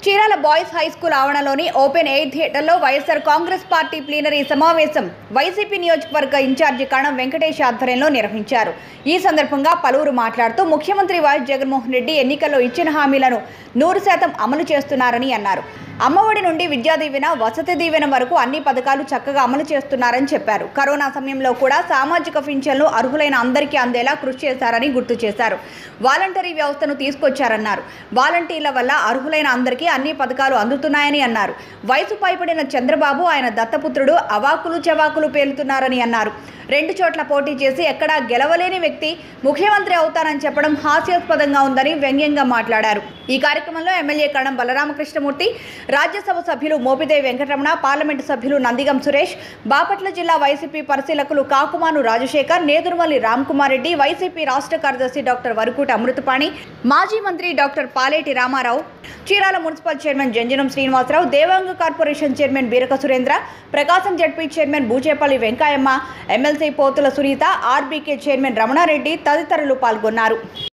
Chirala boys high school ఆవరణలోని open air థియేటర్లో YSR Congress party plenary సమావేశం వైసీపీ నియోజకవర్గ ఇన్ఛార్జి కణం వెంకటేష్ ఆధ్వర్యంలో నిర్వహించారు ఈ సందర్భంగా పలువురు మాట్లాడుతూ ముఖ్యమంత్రి వైఎస్ జగన్మోహన్ రెడ్డి ఎన్నికల్లో ఇచ్చిన హామీలను నూరు శాతం అమలు చేస్తున్నారని అన్నారు అమ్మఒడి నుండి విద్యా దీవెన వసతి దీవెన వరకు అన్ని పథకాలు చక్కగా అమలు చేస్తున్నారని చెప్పారు కరోనా సమయంలో కూడా సామాజిక పింఛన్లు అర్హులైన అందరికీ అందేలా కృషి చేశారని గుర్తు చేశారు వాలంటరీ వ్యవస్థను తీసుకొచ్చారన్నారు వాలంటీర్ల వల్ల అర్హులైన అందరికీ అన్ని పథకాలు అందుతున్నాయని అన్నారు వయసు పైబడిన చంద్రబాబు ఆయన దత్తపుత్రుడు అవాకులు చవాకులు పేలుతున్నారని అన్నారు రెండు చోట్ల పోటీ చేసి ఎక్కడా గెలవలేని వ్యక్తి ముఖ్యమంత్రి అవుతానని చెప్పడం హాస్యాస్పదంగా ఉందని వ్యంగ్యంగా మాట్లాడారు ఈ కార్యక్రమంలో ఎమ్మెల్యే కణం బలరామకృష్ణమూర్తి రాజ్యసభ సభ్యులు మోపిదేవి వెంకటరమణ పార్లమెంటు సభ్యులు నందిగం సురేష్ బాపట్ల జిల్లా వైసీపీ పరిశీలకులు కాకుమాను రాజశేఖర్ నేదురుమల్లి రామ్కుమార్ రెడ్డి వైసీపీ రాష్ట్ర కార్యదర్శి డాక్టర్ వరకూట అమృతపాణి మాజీ మంత్రి doctor Paleti Ramarao Chirala municipal chairman Janjanam Srinivasarao Devanga corporation chairman Beeraka Surendra Prakasam ZP chairman Bucheppalli Venkayamma MLC Pothula Sunitha RBK chairman Ramana Reddy తదితరులు పాల్గొన్నారు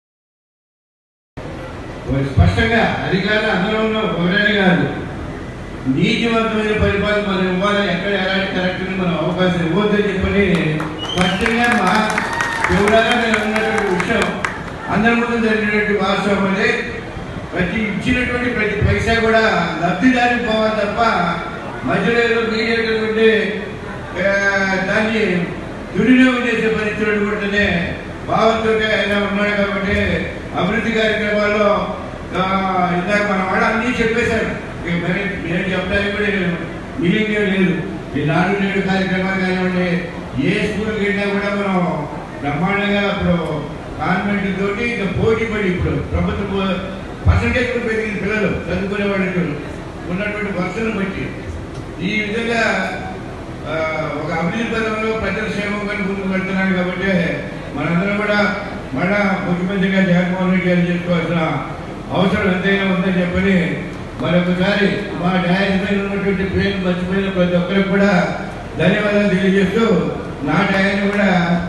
స్పష్టంగా అధికారులు అందరూ ఉన్న ఒకటే కాదు నీతివంతమైన పరిపాలన మనం ఇవ్వాలి ఎక్కడ ఎలాంటి కరెక్ట్ మనం అవకాశం ఇవ్వద్దని చెప్పని స్పష్టంగా మా వివరాలు నేను ఉన్నటువంటి విషయం అందరి ముందు జరిగినటువంటి వాస్తవం అదే ప్రతి ఇచ్చినటువంటి ప్రతి పైసా కూడా లబ్ధిదారికి పోవాలి తప్ప మధ్యలో ఏదో మీడియా ఉంటే ఆ, దాన్ని దుర్వినియోగం చేసే పరిస్థితులు ఉంటేనే భావంతో ఆయన ఉన్నాడు కాబట్టి అభివృద్ధి కార్యక్రమాల్లో ఆ, ఇందాక మన వాడు అన్నీ చెప్పేశారు ఇక మరి నేను చెప్పడానికి కూడా మీలింగ్ లేదు ఈ నాడు నేడు కార్యక్రమాలు కానివ్వండి ఏ స్కూల్కి వెళ్ళినా కూడా మనం బ్రహ్మాండంగా ఇప్పుడు కాన్వెంట్ తోటి ఇంకా పోటీ పడి ఇప్పుడు ప్రభుత్వ పర్సంటేజ్ కూడా పెరిగింది పిల్లలు చదువుకునే వాళ్ళకి ఉన్నటువంటి వర్షను బట్టి ఈ విధంగా ఆ, ఒక అభివృద్ధి పదంలో ప్రజల క్షేమంగా ముందుకు వెళ్తున్నాడు కాబట్టి మనందరం కూడా మన ముఖ్యమంత్రిగా జగన్మోహన్ రెడ్డి గారు చేసుకోవాల్సిన అవసరం ఎంతైనా ఉందని చెప్పని మరొకసారి మా న్యాయం మీద ఉన్నటువంటి పేరు మర్చిపోయిన ప్రతి ఒక్కరికి కూడా ధన్యవాదాలు తెలియజేస్తూ నా న్యాయాన్ని కూడా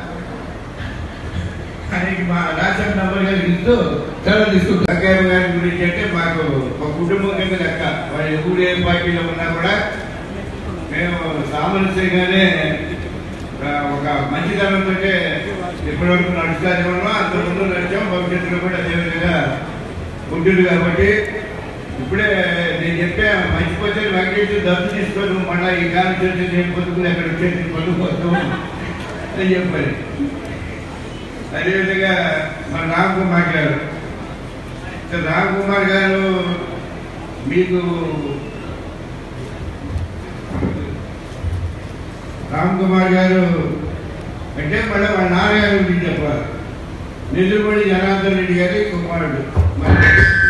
ఆయనకి మా రాష్ట్ర నంబర్ గారికి ఇస్తూ సెలవు తీసుకుంటాం వెంకయ్య గారి గురించి అంటే మాకు ఒక కుటుంబం కింద లెక్క వాడు ఎప్పుడు ఏ పార్టీలో ఉన్నా కూడా మేము సామరస్యంగానే ఆ, ఒక మంచితనంతో ఇప్పటివరకు నడుస్తాను అంతకుముందు నడిచాం భవిష్యత్తులో కూడా అదేవిధంగా ఉంటుంది కాబట్టి ఇప్పుడే నేను చెప్పా మంచిపోతే వెంకటేశ్వర దత్తు తీసుకోదు మళ్ళీ ఈ కాలం చేసి నేను పొద్దుకుని అక్కడ వచ్చేసి పొద్దుకోవద్దు అని చెప్పారు అదేవిధంగా మన రామ్ కుమార్ గారు సార్ రామ్ కుమార్ గారు మీకు రామ్ కుమార్ గారు అంటే మళ్ళీ వాళ్ళ నాన్నగారు గురించి చెప్పాలి నిజుమడి జనార్దన్ రెడ్డి గారి కుమారుడు మరి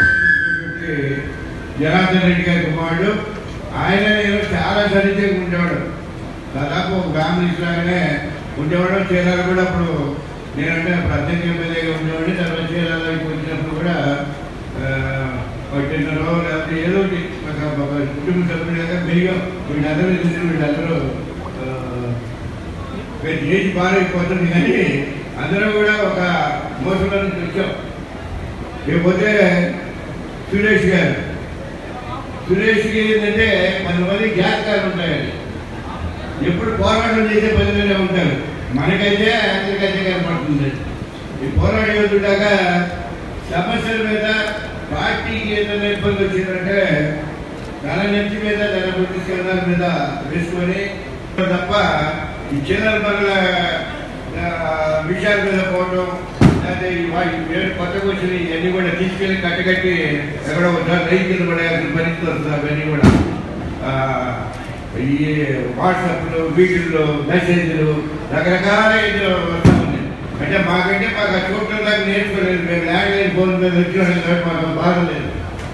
జనార్దన్ రెడ్డి గారి కుమారుడు ఆయన నేను చాలా సరిచేగా ఉండేవాడు దాదాపు ఒక ఫ్యామిలీ లాగానే ఉండేవాడు చీరాలు కూడా అప్పుడు నేనంటే అప్పుడు అధ్యక్ష ఎమ్మెల్యేగా ఉండేవాడిని తర్వాత చీరాలకి వచ్చినప్పుడు కూడా ఆ, ఒకటిన్నర లేకపోతే ఏదో ఒకటి ఒక ఒక కుటుంబ సభ్యులుగా మెరుగా వీళ్ళందరూ చూసి వీళ్ళందరూ ఆ, వీళ్ళ ఏజ్ పారైపోతుంది కానీ అందరం కూడా ఒక మోసంలో నుంచి వచ్చాం లేకపోతే సురేష్ గారు సురేష్కి ఏంటంటే కొంతమంది జాతకాలు ఉంటాయండి ఎప్పుడు పోరాటం చేసే పనిలోనే ఉంటారు మనకైతే అందరికైతే కనపడుతుంది ఈ పోరాటం వెళ్తుండగా సమస్యల మీద పార్టీకి ఏదైనా ఇబ్బంది వచ్చిందంటే తన నెత్తి మీద తన ప్రతిష్టానాల మీద వేసుకొని తప్ప ఈ చిన్న పనుల ఆ, విషయాల మీద పోవడం లేకపోతే ఈ వా- ఈ వేరే కొత్తగా వచ్చిన ఇవన్నీ కూడా తీసుకెళ్లి కట్టకట్టి ఎక్కడో రైతు కింద పడేయాల్సిన పరిస్థితి వస్తుంది అవన్నీ కూడా ఆ, ఈ వాట్సాప్లు వీటిల్లో మెసేజ్లు రకరకాల ఇందులో వస్తూ ఉన్నాయి అంటే మాకంటే మాకు ఆ చూడటం దాకా నేర్చుకోలేదు మేము ల్యాండ్లైన్ ఫోన్ మీద వచ్చిన కాబట్టి మాకు బాధ లేదు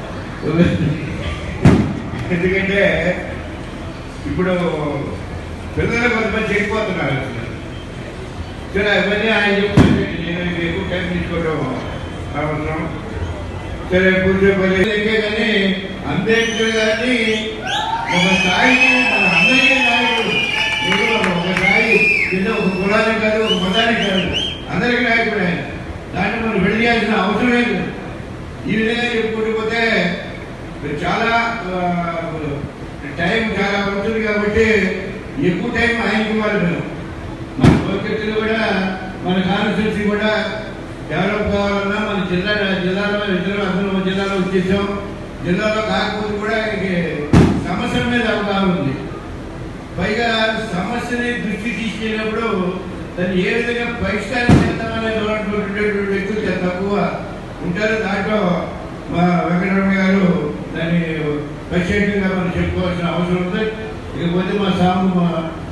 ఎందుకంటే ఇప్పుడు పిల్లలు కొంతమంది చెడిపోతున్నారు అసలు. సరే అవన్నీ ఆయన చెప్తుంటే నేను ఇది ఎక్కువ టైం తీసుకోవడం అవసరం సరే కూర్చోపోయి కానీ అంబేద్కర్ గారిని ఒక స్థాయికి మన అందరికీ నాయకుడు మీరు ఒక స్థాయి కింద ఒక కులానికి కాదు ఒక మతానికి కాదు అందరికీ నాయకుడు ఆయన దాన్ని మనం విడదీయాల్సిన అవసరం లేదు ఈ విధంగా చెప్పుకుంటూ పోతే చాలా ఆ, టైం చాలా ఉంటుంది కాబట్టి ఎక్కువ టైం ఆయనకి ఇవ్వాలి మేము మన భవిష్యత్తులో కూడా మన కాన్స్టిట్యూన్సీ కూడా డెవలప్ కావాలన్నా మన జిల్లా జిల్లాలో ఇద్దరు అందరూ జిల్లాలో వచ్చేసాం జిల్లాలో కాకపోతే కూడా ఆయనకి సమస్యల మీద అవగాహన ఉంది పైగా సమస్యని దృష్టి తీసుకెళ్ళినప్పుడు దాన్ని ఏ విధంగా పరిష్కారం చేద్దామనే ఉండేటువంటి వ్యక్తులు చాలా తక్కువ ఉంటారు దాంట్లో మా వెంకటరమణ గారు దాన్ని ప్రత్యేకంగా మనం చెప్పుకోవాల్సిన అవసరం ఉంది ఇకపోతే మా సాము మా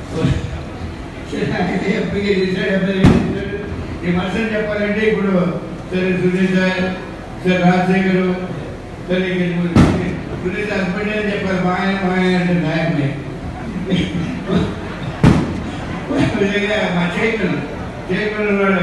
ఎప్పటికీ చేశాడు ఎప్పటికీ చేశాడు. ఈ మనసుని చెప్పాలంటే ఇప్పుడు సరే సునీత సార్ రాజశేఖరు సరే సునీత హస్బెండ్ అని చెప్పారు మా ఆయన మా ఆయన అంటే నాయకుడే విధంగా మా చైతన్ చైతన్ వాడు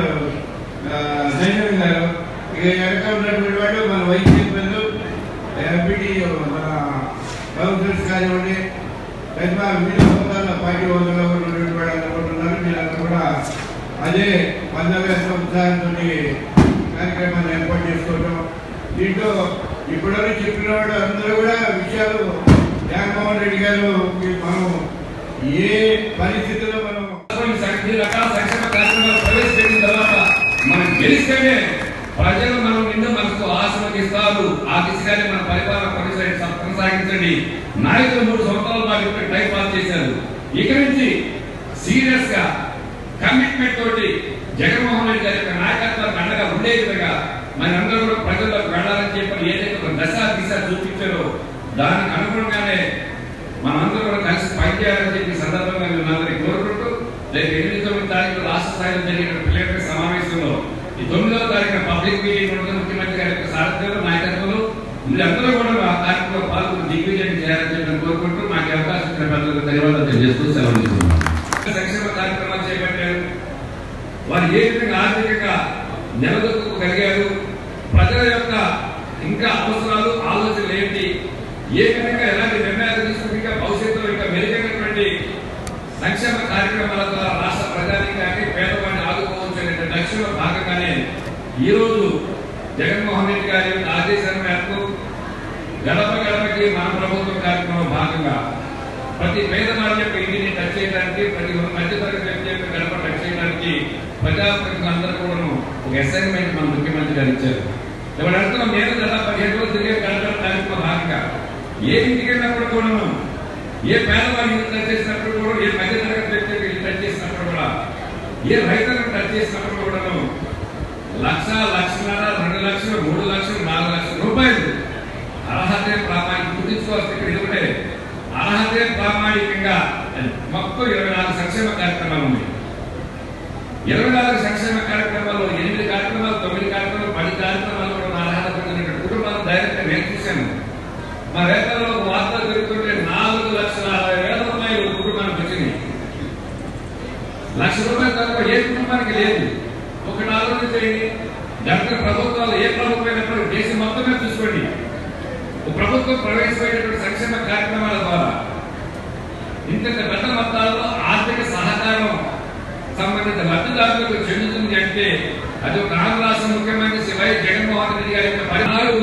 సైన్యం గారు ఇక వెనక ఉన్నటువంటి వాడు మన వైస్ చైర్మన్ ఎంపీటీ మన కౌన్సిలర్స్ కానివ్వండి పెద్ద వివిధ హోదాల పార్టీ హోదాలో ఉన్నటువంటి వాడు అనుకుంటున్నారు మీరంతా కూడా అదే పందవేసిన ఉత్సాహంతో కార్యక్రమాన్ని ఏర్పాటు చేసుకోవడం దీంట్లో ఇప్పటివరకు చెప్పిన వాడు అందరూ కూడా విషయాలు జగన్మోహన్ రెడ్డి గారు మనం ఏ పరిస్థితుల్లో మనం కొన్ని సంఖ్య రకాల సంక్షేమ కార్యక్రమాలు ప్రవేశపెట్టిన తర్వాత మనం గెలిస్తేనే ప్రజలు మనం నిండు మనకు ఆశీర్వదిస్తారు ఆ దిశగానే మన పరిపాలన కొనసాగి- కొనసాగించండి నాయకులు మూడు సంవత్సరాలు మాకు ఇప్పుడు టైం పాస్ చేశారు ఇక నుంచి సీరియస్ గా కమిట్మెంట్ తోటి జగన్మోహన్ రెడ్డి గారి యొక్క నాయకత్వానికి అండగా ఉండే విధంగా మనందరూ కూడా ప్రజల్లోకి వెళ్ళాలని చెప్పి ఏదైతే ఒక దశ దిశ చూపించారో దానికి అనుగుణంగానే మనందరూ కూడా కలిసి పనిచేయాలని చెప్పి ఈ సందర్భంగా మేము అందరికీ కోరుకుంటూ రేపు ఎనిమిది తొమ్మిది తారీఖు రాష్ట్ర స్థాయిలో జరిగిన ప్రిలిమినరీ సమావేశంలో ఈ తొమ్మిదవ తారీఖున పబ్లిక్ మీటింగ్ ఉంటుంది ముఖ్యమంత్రి గారి యొక్క సారథ్యంలో నాయకత్వంలో మీరందరూ కూడా ఆ కార్యక్రమంలో పాల్గొని దిగ్విజయం చేయాలని చెప్పి నేను కోరుకుంటూ మాకు ఈ అవకాశం ఇచ్చిన పెద్దలకు ధన్యవాదాలు తెలియజేస్తూ సెలవు తీసుకున్నాను సంక్షేమ కార్యక్రమాలు చేపట్టారు వారు ఏ విధంగా ఆర్థికంగా నిలదొక్కగలిగారు ప్రజల యొక్క ఇంకా అవసరాలు ఆలోచనలు ఏంటి ఏ విధంగా ఎలాంటి నిర్ణయాలు తీసుకుని ఇంకా భవిష్యత్తులో ఇంకా మెరుగైనటువంటి సంక్షేమ కార్యక్రమాల ద్వారా రాష్ట్ర ప్రజానికాన్ని పేదవాడిని ఆదుకోవచ్చు అనే లక్ష్యంలో భాగంగానే ఈ రోజు జగన్మోహన్ రెడ్డి గారి యొక్క ఆదేశాల మేరకు గడప గడపకి మన ప్రభుత్వం కార్యక్రమం భాగంగా ప్రతి పేదవారి యొక్క ఇంటిని టచ్ చేయడానికి ప్రతి మధ్యతరగతి వ్యక్తి యొక్క గడప టచ్ చేయడానికి ప్రజాప్రతినిధులు అందరూ కూడా ఒక అసైన్మెంట్ మన ముఖ్యమంత్రి గారు ఇచ్చారు ఇప్పుడు అడుగుతున్నాం నేను గత పదిహేను రోజులు తిరిగే గడప కార్యక్రమం భాగంగా ఏ ఇంటికి వెళ్ళినప్పుడు కూడాను ఏ పేదవారి ఇల్లు టచ్ చేసినప్పుడు కూడా ఏ మధ్యతరగతి వ్యక్తి యొక్క ఇల్లు టచ్ చేసినప్పుడు కూడా ఏ రైతులను టచ్ చేసినప్పుడు కూడాను లక్ష లక్షన్నర రెండు లక్షలు మూడు లక్షలు నాలుగు లక్షల రూపాయలు అర్హతే ప్రామాణిక గుర్తించుకోవాల్సి ఇక్కడ ఇది ఒకటే అర్హతే ప్రామాణికంగా అని మొత్తం ఇరవై నాలుగు సంక్షేమ కార్యక్రమాలు ఉన్నాయి ఇరవై నాలుగు సంక్షేమ కార్యక్రమాల్లో ఎనిమిది కార్యక్రమాలు తొమ్మిది కార్యక్రమాలు పది కార్యక్రమాలు కూడా నా అర్హత పొందిన కుటుంబాలు డైరెక్ట్ నేను చూశాను మా రేపల్లో ఒక వార్త జరుగుతుంటే నాలుగు లక్షల అరవై వేల రూపాయలు కుటుంబానికి వచ్చినాయి లక్ష రూపాయలు తక్కువ ఏ కుటుంబానికి లేదు ఒకటి ఆలోచన చేయండి గత ప్రభుత్వాలు ఏ ప్రభుత్వం అయినప్పుడు దేశం మొత్తం మీద చూసుకోండి ఒక ప్రభుత్వం ప్రవేశపెట్టినటువంటి సంక్షేమ కార్యక్రమాల ద్వారా ఇంత పెద్ద మొత్తాల్లో ఆర్థిక సహకారం సంబంధిత లబ్ధిదారులకు చెందుతుంది అంటే అది ఒక ఆంధ్ర రాష్ట్ర ముఖ్యమంత్రి శ్రీ వై జగన్మోహన్ రెడ్డి గారి యొక్క పరిహారు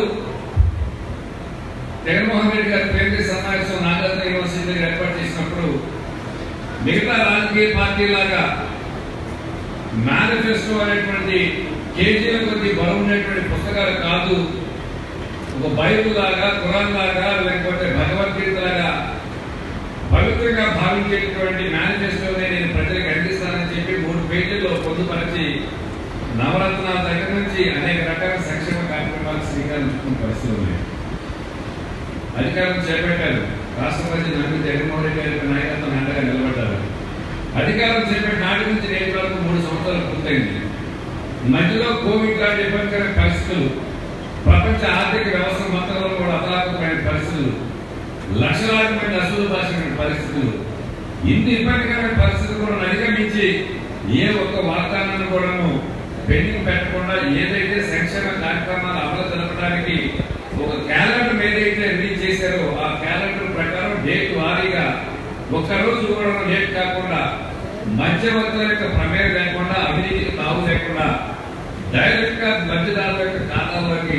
జగన్మోహన్ రెడ్డి గారి కేంద్రీయ సమావేశం నాగార్జున యూనివర్సిటీ దగ్గర ఏర్పాటు చేసినప్పుడు మిగతా రాజకీయ పార్టీలాగా మేనిఫెస్టో అనేటువంటి కేజీల కొద్ది బలం ఉన్నటువంటి పుస్తకాలు కాదు ఒక బైబుల్ లాగా ఖురాన్ లాగా లేకపోతే భగవద్గీత లాగా పవిత్రంగా భావించేటువంటి మేనిఫెస్టోని నేను ప్రజలకు అందిస్తానని చెప్పి మూడు పేజీల్లో పొందుపరిచి నవరత్నాల దగ్గర నుంచి అనేక రకాల సంక్షేమ కార్యక్రమాలు శ్రీకారం చుట్టుకున్న పరిస్థితులు ఉన్నాయి అధికారం చేపట్టారు రాష్ట్రపతి నన్ను జగన్మోహన్ రెడ్డి గారి యొక్క నాయకత్వం అండగా నిలబడ్డారు అధికారం చేపట్టిన నాటి నుంచి నేటి వరకు మూడు సంవత్సరాలు పూర్తయింది మధ్యలో కోవిడ్ లాంటి ఇబ్బందికర పరిస్థితులు ప్రపంచ ఆర్థిక వ్యవస్థ మొత్తంలో కూడా అతలాకుతమైన పరిస్థితులు లక్షలాది మంది అసలు భాషమైన పరిస్థితులు ఇన్ని ఇబ్బందికరమైన పరిస్థితులు కూడా అధిగమించి ఏ ఒక్క వాగ్దానాన్ని కూడాను పెండింగ్ పెట్టకుండా ఏదైతే సంక్షేమ కార్యక్రమాలు అమలు జరపడానికి ఒక క్యాలెండర్ ఏదైతే రిలీజ్ చేశారో ఆ క్యాలెండర్ ప్రకారం డేట్ వారీగా ఒక్క రోజు కూడా డేట్ కాకుండా మధ్యవర్తుల యొక్క ప్రమేయం లేకుండా అవినీతికి తావు లేకుండా డైరెక్ట్ గా లబ్ధిదారుల యొక్క ఖాతాలోకి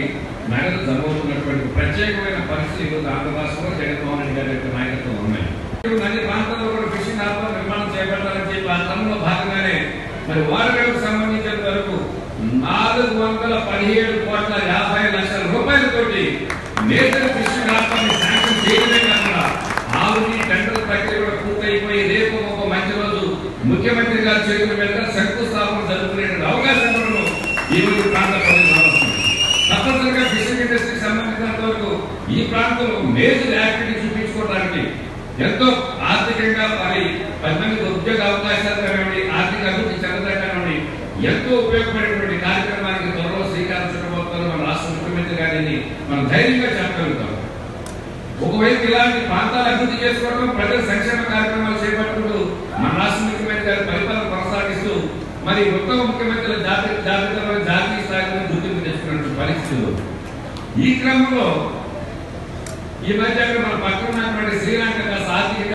మేడలు జరుగుతున్నటువంటి ప్రత్యేకమైన పరిస్థితి ఈరోజు ఆంధ్ర రాష్ట్రంలో జగన్మోహన్ రెడ్డి గారి యొక్క నాయకత్వం ఉన్నాయి ఇప్పుడు అన్ని ప్రాంతాల్లో కూడా ఫిషింగ్ హార్బర్ నిర్మాణం చేపట్టాలని చెప్పి ఆ క్రమంలో భాగంగానే మరి వారగడకు సంబంధించిన వరకు నాలుగు వందల పదిహేడు కోట్ల యాభై లక్షల రూపాయలతోటి మేజర్ ఫిషింగ్ హార్బర్ ని శాంక్షన్ చేయడమే కాకుండా ఆల్రెడీ టెండర్ ప్రక్రియ కూడా పూర్తయిపోయి రేపు ఒక మంచి రోజు ముఖ్యమంత్రి గారి చేతుల మీదుగా శంకుస్థాపన జరుపుకునే అవకాశం కూడా ఈ రోజు ప్రాంత ప్రజలు రావాల్సింది. తప్పనిసరిగా ఫిషింగ్ ఇండస్ట్రీకి సంబంధించినంత వరకు ఈ ప్రాంతంలో మేజర్ యాక్టివిటీ చూపించుకోవడానికి ఎంతో ఆర్థికంగా మరి పది మందికి ఉద్యోగ అవకాశాలు కానివ్వండి ఆర్థిక అభివృద్ధి చెందడం కానివ్వండి ఎంతో ఉపయోగపడేటువంటి కార్యక్రమానికి త్వరలో శ్రీకారం చుట్టబోతున్నారు మన రాష్ట్ర ముఖ్యమంత్రి గారిని మనం ధైర్యంగా చెప్పగలుగుతాం ఒకవైపు ఇలాంటి ప్రాంతాలు అభివృద్ధి చేసుకోవడం ప్రజల సంక్షేమ కార్యక్రమాలు చేపట్టుకుంటూ మన రాష్ట్ర ముఖ్యమంత్రి గారి పరిపాలన కొనసాగిస్తూ మరి ఉత్తమ ముఖ్యమంత్రుల జాతీయ జాతీయ జాతీయ స్థాయిలో గుర్తింపు తెచ్చుకున్నటువంటి పరిస్థితులు ఈ క్రమంలో ఈ మధ్య మన పక్కన ఉన్నటువంటి శ్రీలంక కాస్త ఆర్థిక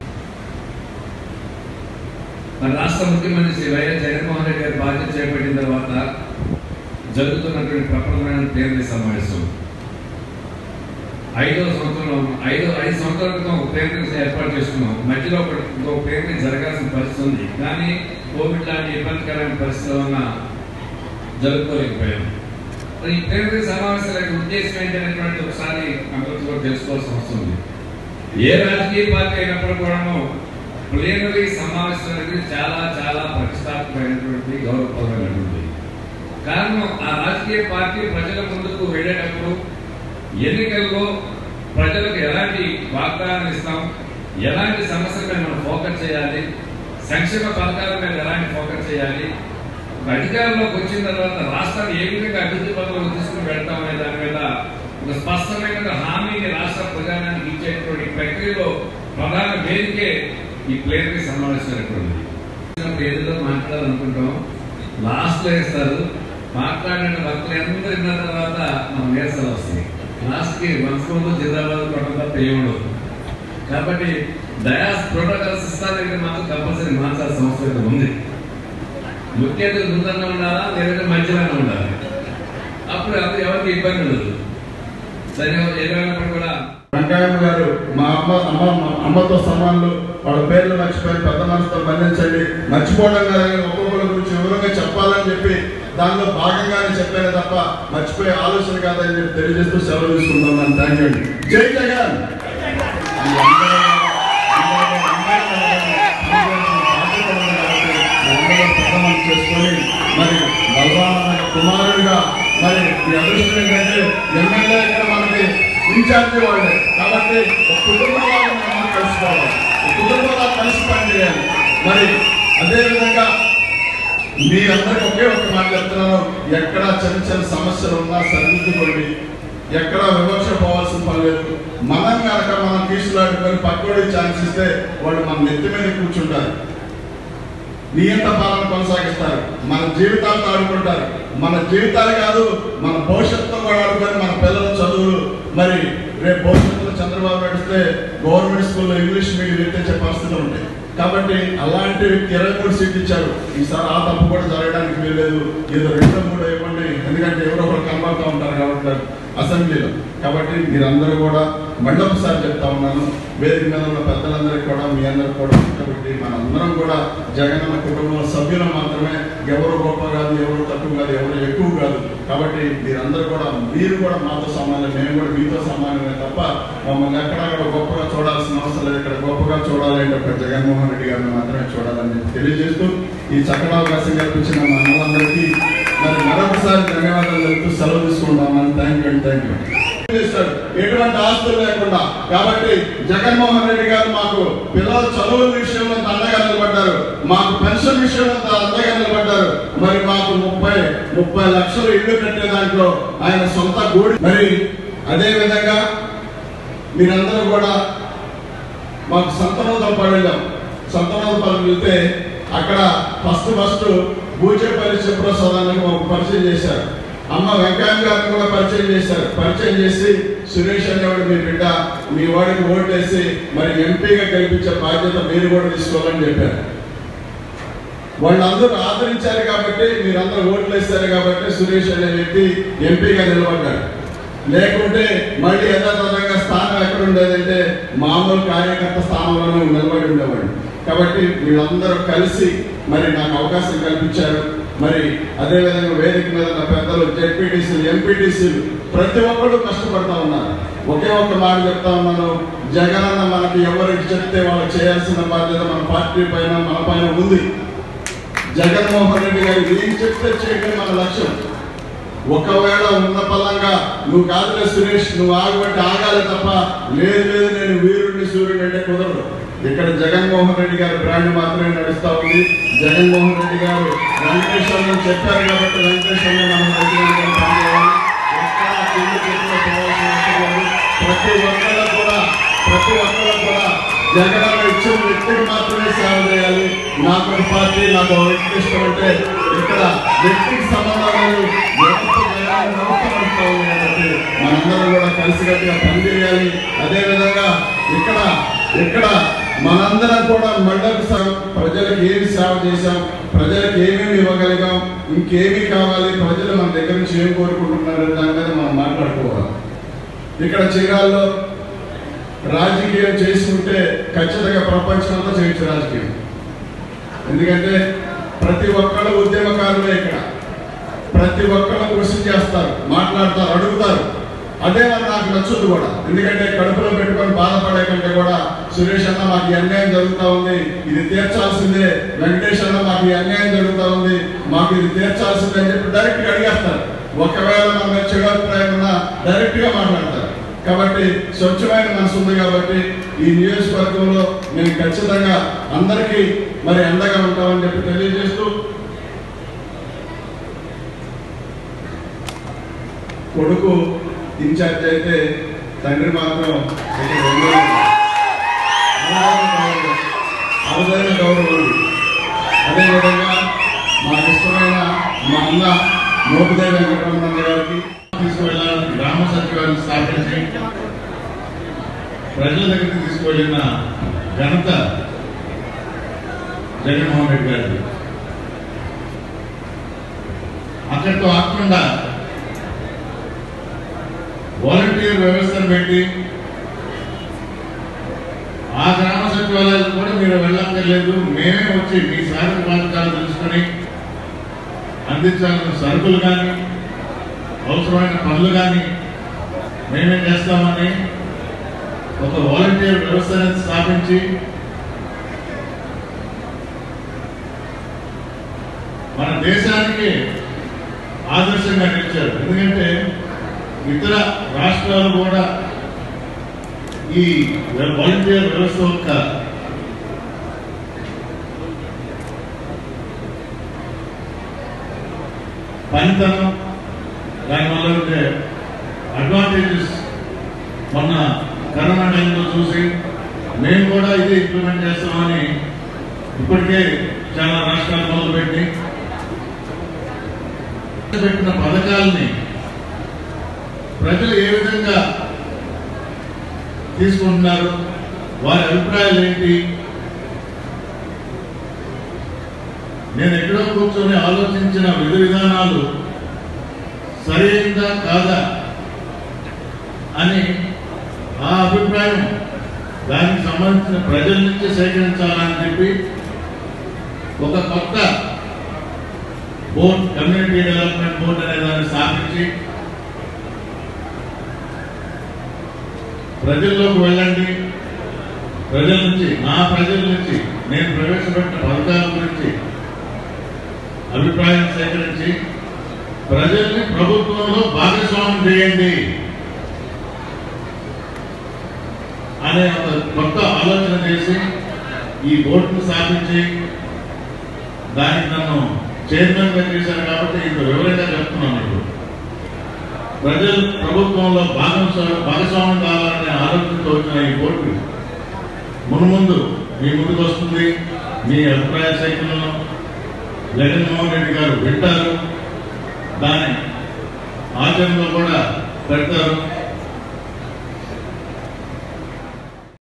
మన రాష్ట్ర ముఖ్యమంత్రి శ్రీ వైఎస్ జగన్మోహన్ రెడ్డి గారి బాధ్యత చేపట్టిన తర్వాత జరుగుతున్నటువంటి ప్రపంచమైన కేంద్ర సమావేశం ఐదో సంవత్సరం ఐదో ఐదు సంవత్సరాల క్రితం ప్రేరణ ఏర్పాటు చేసుకున్నాం మధ్యలో ఒక ఇంకో ప్రేరణ జరగాల్సిన పరిస్థితి ఉంది కానీ కోవిడ్ లాంటి ఇబ్బందికరమైన పరిస్థితుల వలన జరుపుకోలేకపోయాం మరి ఈ ప్రేరణ సమావేశాల యొక్క ఉద్దేశం ఏంటనేటువంటి ఒకసారి అందరితో కూడా తెలుసుకోవాల్సిన అవసరం ఉంది ఏ రాజకీయ పార్టీ అయినప్పుడు కూడాను ప్లేనరీ సమావేశం అనేది చాలా చాలా ప్రతిష్టాత్మకమైనటువంటి గౌరవప్రదమైనటువంటి కారణం ఆ రాజకీయ పార్టీ ప్రజల ముందుకు వెళ్ళేటప్పుడు ఎన్నికల్లో ప్రజలకు ఎలాంటి వాగ్దానాలు ఇస్తాం ఎలాంటి సమస్యల మీద మనం ఫోకస్ చేయాలి సంక్షేమ పథకాల మీద ఎలాంటి ఫోకస్ చేయాలి ఒక అధికారంలోకి వచ్చిన తర్వాత రాష్ట్రాన్ని ఏ విధంగా అభివృద్ధి పథకంలో తీసుకుని వెళ్తాం అనే దాని మీద ఒక స్పష్టమైన హామీని రాష్ట్ర ప్రజానానికి ఇచ్చేటువంటి ప్రక్రియలో ప్రధాన వేదికే ఈ ప్లేనరీ సమావేశం అనేటువంటిది ఏదో మాట్లాడాలనుకుంటాం లాస్ట్ లో వేస్తారు మాట్లాడిన భక్తులు అందరూ విన్న తర్వాత మన నీరసలు వస్తాయి లాస్ట్ కి మనసులో జిల్లాలో కొట్టడం తప్ప ఏముండదు కాబట్టి డయాస్ ప్రోటోకాల్ సిస్టమ్ దగ్గర మాత్రం కంపల్సరీ మార్చాల్సిన అవసరం అయితే ఉంది ముఖ్య అతిథులు ముందన్న ఉండాలా లేదంటే మధ్యలోనే ఉండాలి అప్పుడు అది ఎవరికి ఇబ్బంది ఉండదు సరే ఏదైనప్పుడు కూడా వెంకయ్యమ్మ గారు మా అమ్మ అమ్మ మా అమ్మతో సమానులు వాళ్ళ పేర్లు మర్చిపోయి పెద్ద మనసుతో బంధించండి మర్చిపోవడం కాదని ఒక్కొక్కరి గురించి వివరంగా చెప్పాలని చెప్పి దానిలో భాగంగానే చెప్పాను తప్ప మర్చిపోయే ఆలోచన కాదని చెప్పి తెలియజేస్తూ సెలవు తీసుకుంటున్నాను థ్యాంక్ యూ అండి జై జగన్ మీ అందరూ పెద్ద మనసు చేసుకొని మరి బలరామ కుమారుడిగా మరి ఈ అదృష్టం ఏంటంటే ఎమ్మెల్యే ఇక్కడ మనకి ఇన్ఛార్జి వాళ్ళే కాబట్టి ఒక కుటుంబంలో మనం కలుసుకోవాలి ఒక కుటుంబంలో కలిసి పనిచేయాలి మరి అదే విధంగా మీ అందరికి ఒకే ఒక మాట చెప్తున్నాను ఎక్కడ చిన్న చిన్న సమస్యలు ఉన్నా సరిదిద్దుకోండి ఎక్కడ వివక్ష పోవాల్సిన పని లేదు మనం కనుక మనం తీసుకురాడుకొని పక్కోడి ఛాన్స్ ఇస్తే వాళ్ళు మన నెత్తి మీద కూర్చుంటారు నియంత పాలన కొనసాగిస్తారు మన జీవితాలతో ఆడుకుంటారు మన జీవితాలు కాదు మన భవిష్యత్తుతో కూడా ఆడుకొని మన పిల్లల చదువులు మరి రేపు భవిష్యత్తులో చంద్రబాబు నడిస్తే గవర్నమెంట్ స్కూల్లో ఇంగ్లీష్ మీడియం ఎత్తించే పరిస్థితులు ఉంటాయి కాబట్టి అలాంటి వ్యక్తి ఇరవై మూడు సీట్లు ఇచ్చారు ఈసారి ఆ తప్పు కూడా జరగడానికి వీల్లేదు ఏదో రెండు మూడు ఇవ్వండి ఎందుకంటే ఎవరో ఒకరు కనబడుతూ ఉంటారు కాబట్టి అసెంబ్లీలో కాబట్టి మీరందరూ కూడా మళ్ళీ ఒకసారి చెప్తా ఉన్నాను వేదిక మీద ఉన్న పెద్దలందరికీ కూడా మీ అందరికి కూడా కాబట్టి మనందరం కూడా జగనన్న కుటుంబం సభ్యులు మాత్రమే ఎవరు గొప్ప కాదు ఎవరు తక్కువ కాదు ఎవరు ఎక్కువ కాదు కాబట్టి మీరందరూ కూడా మీరు కూడా మాతో సమానం మేము కూడా మీతో సమానమే తప్ప మమ్మల్ని ఎక్కడ కూడా గొప్పగా చూడాల్సిన అవసరం లేదు ఇక్కడ గొప్పగా చూడాలి అంటే ఒక జగన్మోహన్ రెడ్డి గారిని మాత్రమే చూడాలని చెప్పి తెలియజేస్తూ ఈ చక్కటి అవకాశం కల్పించిన మా అన్నలందరికీ మరి మరొకసారి ధన్యవాదాలు చెప్తూ సెలవు తీసుకుంటామని థ్యాంక్ యూ థ్యాంక్ యూ చేశాడు ఎటువంటి ఆస్తులు లేకుండా కాబట్టి జగన్మోహన్ రెడ్డి గారు మాకు పిల్లల చదువుల విషయంలో అండగా నిలబడ్డారు మాకు పెన్షన్ విషయంలో అండగా నిలబడ్డారు మరి మాకు ముప్పై ముప్పై లక్షలు ఇల్లు కట్టే దాంట్లో ఆయన సొంత గూడి మరి అదే విధంగా మీరందరూ కూడా మాకు సంతనోదం వెళ్ళాం సంతనోదం వెళ్తే అక్కడ ఫస్ట్ ఫస్ట్ బూచేపల్లి శివప్రసాదాన్ని మాకు పరిచయం చేశారు అమ్మ వెంకయ్య గారిని కూడా పరిచయం చేశారు పరిచయం చేసి సురేష్ అనేవాడు మీ బిడ్డ మీ వాడికి ఓటేసి మరి ఎంపీగా గెలిపించే బాధ్యత మీరు కూడా తీసుకోవాలని చెప్పారు వాళ్ళందరూ ఆదరించారు కాబట్టి మీరందరూ ఓట్లు వేస్తారు కాబట్టి సురేష్ అనే వ్యక్తి ఎంపీగా నిలబడ్డాడు లేకుంటే మళ్ళీ యథాతథంగా స్థానం ఎక్కడ ఉండేదంటే మామూలు కార్యకర్త స్థానంలోనే నిలబడి ఉండేవాడు కాబట్టి వీళ్ళందరూ కలిసి మరి నాకు అవకాశం కల్పించారు మరి అదేవిధంగా వేదిక మీద ఉన్న పెద్దలు జెడ్పీటీసీలు ఎంపీటీసీలు ప్రతి ఒక్కళ్ళు కష్టపడతా ఉన్నారు ఒకే ఒక్క మాట చెప్తా ఉన్నాను జగనన్న మనకి ఎవరికి చెప్తే వాళ్ళు చేయాల్సిన బాధ్యత మన పార్టీ పైన మన పైన ఉంది జగన్మోహన్ రెడ్డి గారు ఏం చెప్తే చేయడం మన లక్ష్యం ఒకవేళ ఉన్న పలంగా నువ్వు కాదులే సురేష్ నువ్వు ఆగబట్టి ఆగాలి తప్ప లేదు లేదు నేను వీరుడిని సూర్యుడు అంటే కుదరదు ఇక్కడ జగన్మోహన్ రెడ్డి గారి బ్రాండ్ మాత్రమే నడుస్తా ఉంది జగన్మోహన్ రెడ్డి గారు వెంకటేశ్వరం చెప్పారు కాబట్టి వెంకటేశ్వరం మనం ప్రతినిధులుగా పనిచేయాలి. ఎక్కడా కింది చేతిలో పోవాల్సిన అవసరం లేదు. ప్రతి ఒక్కళ్ళు కూడా ప్రతి ఒక్కళ్ళు కూడా జగన్ ఇచ్చిన వ్యక్తికి మాత్రమే సేవ చేయాలి నాకు ఒక పార్టీ నాకు ఒక వ్యక్తి ఇష్టం అంటే ఇక్కడ వ్యక్తికి సంబంధం లేదు వ్యక్తి జగన్ వ్యవస్థ నడుస్తూ ఉంది కాబట్టి మనందరం కూడా కలిసికట్టుగా పనిచేయాలి అదేవిధంగా ఇక్కడ ఇక్కడ మనందరం కూడా మళ్ళకు స- ప్రజలకు ఏమి సేవ చేశాం ప్రజలకు ఏమేమి ఇవ్వగలిగాం ఇంకేమి కావాలి ప్రజలు మన దగ్గర నుంచి ఏం కోరుకుంటున్నారు దాని మీద మనం మాట్లాడుకోవాలి ఇక్కడ చీరాల్లో రాజకీయం చేసుకుంటే ఖచ్చితంగా ప్రపంచంలో చేయొచ్చు రాజకీయం ఎందుకంటే ప్రతి ఒక్కళ్ళు ఉద్యమకారులే ఇక్కడ ప్రతి ఒక్కళ్ళు క్వశ్చన్ చేస్తారు మాట్లాడతారు అడుగుతారు అదే మరి నాకు నచ్చుద్ది కూడా ఎందుకంటే కడుపులో పెట్టుకొని బాధపడే కంటే కూడా సురేష్ అన్న మాకు ఈ అన్యాయం జరుగుతూ ఉంది ఇది తీర్చాల్సిందే వెంకటేష్ అన్న మాకు ఈ అన్యాయం జరుగుతూ ఉంది మాకు ఇది తీర్చాల్సిందే అని చెప్పి డైరెక్ట్ గా అడిగేస్తారు ఒకవేళ మన మీద చెడు అభిప్రాయం ఉన్నా డైరెక్ట్ గా మాట్లాడతారు కాబట్టి స్వచ్ఛమైన మనసు ఉంది కాబట్టి ఈ నియోజకవర్గంలో మేము ఖచ్చితంగా అందరికీ మరి అండగా ఉంటామని చెప్పి తెలియజేస్తూ కొడుకు ఇన్ఛార్జ్ అయితే తండ్రి మాత్రం ఇక్కడ ఉండలేదు. అరుదైన గౌరవం ఉంది. అదేవిధంగా మాకు ఇష్టమైన మా అన్న మోపిదేవి వెంకటరమణ గారికి తీసుకువెళ్ళాలని గ్రామ సచివాలయం స్థాపించి ప్రజల దగ్గరికి తీసుకువెళ్ళిన ఘనత జగన్మోహన్ రెడ్డి గారిది అక్కడితో ఆకుండా వాలంటీర్ వ్యవస్థను పెట్టి ఆ గ్రామ సచివాలయాలు కూడా మీరు వెళ్ళక్కర్లేదు మేమే వచ్చి మీ సాధక బాధకాలు తెలుసుకొని అందించాల్సిన సరుకులు కానీ అవసరమైన పనులు కానీ మేమే చేస్తామని ఒక వాలంటీర్ వ్యవస్థను స్థాపించి మన దేశానికి ఆదర్శంగా నిలిచారు ఎందుకంటే ఇతర రాష్ట్రాలు కూడా ఈ వాలంటీర్ వ్యవస్థ యొక్క పనితనం దానివల్ల ఉండే అడ్వాంటేజెస్ మొన్న కరోనా టైంలో చూసి మేము కూడా ఇది ఇంప్లిమెంట్ చేస్తామని ఇప్పటికే చాలా రాష్ట్రాలు మొదలుపెట్టి పెట్టిన పథకాలని ప్రజలు ఏ విధంగా తీసుకుంటున్నారు వారి అభిప్రాయాలు ఏంటి నేను ఎక్కడో కూర్చొని ఆలోచించిన విధి విధానాలు సరైనదా కాదా అని ఆ అభిప్రాయం దానికి సంబంధించిన ప్రజల నుంచి సేకరించాలని చెప్పి ఒక కొత్త బోర్డ్ కమ్యూనిటీ డెవలప్మెంట్ బోర్డ్ అనే దాన్ని స్థాపించి ప్రజల్లోకి వెళ్ళండి ప్రజల నుంచి నా ప్రజల నుంచి నేను ప్రవేశపెట్టిన పథకాల గురించి అభిప్రాయం సేకరించి ప్రజల్ని ప్రభుత్వంలో భాగస్వామ్యం చేయండి అనే ఒక కొత్త ఆలోచన చేసి ఈ బోర్డును స్థాపించి దానికి నన్ను చైర్మన్ గా చేశారు కాబట్టి ఇంత వివరంగా చెప్తున్నాను ఇప్పుడు ప్రజలు ప్రభుత్వంలో భాగస్వామ్యం భాగస్వామ్యం కావాలనే ఆలోచనతో వచ్చిన ఈ బోర్డు మున్ముందు మీ ముందుకు వస్తుంది మీ అభిప్రాయ సేకరణలో జగన్మోహన్ రెడ్డి గారు వింటారు దాన్ని ఆచరణలో కూడా పెడతారు